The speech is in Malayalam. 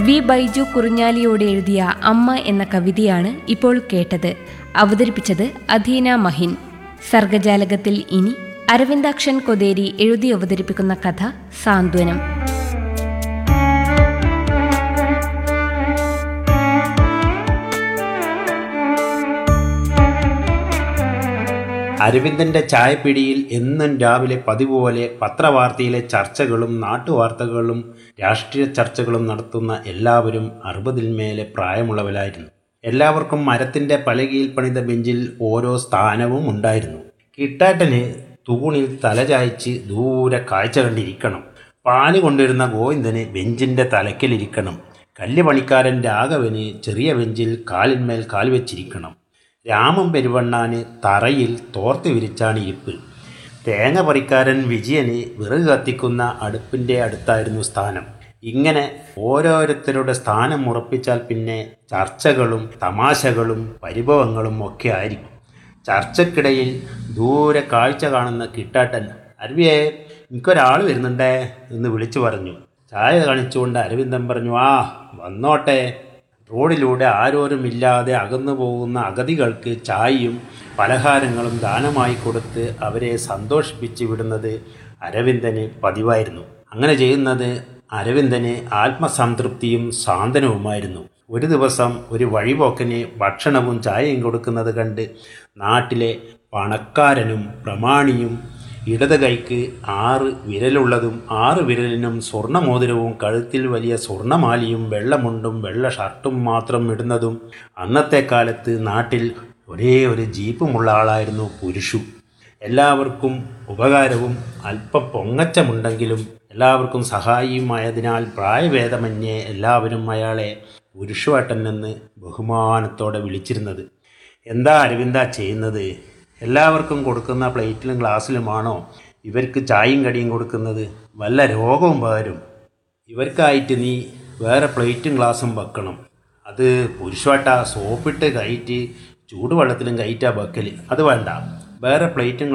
വി ബൈജു കുറിഞ്ഞാലിയോട് എഴുതിയ അമ്മ എന്ന കവിതയാണ് ഇപ്പോൾ കേട്ടത് അവതരിപ്പിച്ചത് അധീന മഹിൻ സർഗജാലകത്തിൽ ഇനി അരവിന്ദാക്ഷൻ കൊതേരി എഴുതി അവതരിപ്പിക്കുന്ന കഥ സാന്ത്വനം അരവിന്ദന്റെ ചായപ്പിടിയിൽ എന്നും രാവിലെ പതിപോലെ പത്രവാർത്തയിലെ ചർച്ചകളും നാട്ടുവാർത്തകളും രാഷ്ട്രീയ ചർച്ചകളും നടത്തുന്ന എല്ലാവരും അറുപതിൽ മേലെ പ്രായമുള്ളവരായിരുന്നു എല്ലാവർക്കും മരത്തിന്റെ പലകയിൽ പണിത ബെഞ്ചിൽ ഓരോ സ്ഥാനവും ഉണ്ടായിരുന്നു കിട്ടാട്ടന് തൂണിൽ തലചായ്ച്ച് ദൂരെ കാഴ്ച കണ്ടിരിക്കണം പാല് കൊണ്ടുവരുന്ന ഗോവിന്ദന് ബെഞ്ചിന്റെ തലക്കിലിരിക്കണം കല്ല് പണിക്കാരൻ രാഘവന് ചെറിയ ബെഞ്ചിൽ കാലിന്മേൽ കാൽ വെച്ചിരിക്കണം രാമൻ പെരുവണ്ണാന് തറയിൽ തോർത്ത് വിരിച്ചാണ് ഇരിപ്പ് തേങ്ങ പറിക്കാരൻ വിജയന് വിറക് കത്തിക്കുന്ന അടുപ്പിൻ്റെ അടുത്തായിരുന്നു സ്ഥാനം ഇങ്ങനെ ഓരോരുത്തരുടെ സ്ഥാനം ഉറപ്പിച്ചാൽ പിന്നെ ചർച്ചകളും തമാശകളും പരിഭവങ്ങളും ഒക്കെ ആയിരിക്കും ചർച്ചക്കിടയിൽ ദൂരെ കാഴ്ച കാണുന്ന കിട്ടാട്ടൻ അരുവിയെ എനിക്കൊരാൾ വരുന്നുണ്ടേ എന്ന് വിളിച്ചു പറഞ്ഞു ചായ കാണിച്ചുകൊണ്ട് അരവിന്ദൻ പറഞ്ഞു ആ വന്നോട്ടെ റോഡിലൂടെ ആരോരുമില്ലാതെ അകന്നു പോകുന്ന അഗതികൾക്ക് ചായയും പലഹാരങ്ങളും ദാനമായി കൊടുത്ത് അവരെ സന്തോഷിപ്പിച്ച് വിടുന്നത് അരവിന്ദന് പതിവായിരുന്നു അങ്ങനെ ചെയ്യുന്നത് അരവിന്ദന് ആത്മസംതൃപ്തിയും സാന്ത്വനവുമായിരുന്നു ഒരു ദിവസം ഒരു വഴിപോക്കന് ഭക്ഷണവും ചായയും കൊടുക്കുന്നത് കണ്ട് നാട്ടിലെ പണക്കാരനും പ്രമാണിയും ഇടത് കൈക്ക് ആറ് വിരലുള്ളതും ആറ് വിരലിനും സ്വർണ്ണമോതിരവും കഴുത്തിൽ വലിയ സ്വർണ്ണമാലിയും വെള്ളമുണ്ടും വെള്ള ഷർട്ടും മാത്രം ഇടുന്നതും അന്നത്തെ കാലത്ത് നാട്ടിൽ ഒരേ ഒരു ജീപ്പുമുള്ള ആളായിരുന്നു പുരുഷു എല്ലാവർക്കും ഉപകാരവും അല്പം പൊങ്ങച്ചമുണ്ടെങ്കിലും എല്ലാവർക്കും സഹായിയുമായതിനാൽ പ്രായഭേദമന്യേ എല്ലാവരും അയാളെ പുരുഷുവേട്ടൻ എന്ന് ബഹുമാനത്തോടെ വിളിച്ചിരുന്നത് എന്താ അരവിന്ദ ചെയ്യുന്നത് എല്ലാവർക്കും കൊടുക്കുന്ന പ്ലേറ്റിലും ഗ്ലാസ്സിലുമാണോ ഇവർക്ക് ചായയും കടിയും കൊടുക്കുന്നത് വല്ല രോഗവും പകരും ഇവർക്കായിട്ട് നീ വേറെ പ്ലേറ്റും ഗ്ലാസും വെക്കണം അത് പുരുഷവട്ട സോപ്പിട്ട് കയറ്റി ചൂടുവെള്ളത്തിലും കയറ്റാ വെക്കൽ അത് വേണ്ട വേറെ പ്ലേറ്റും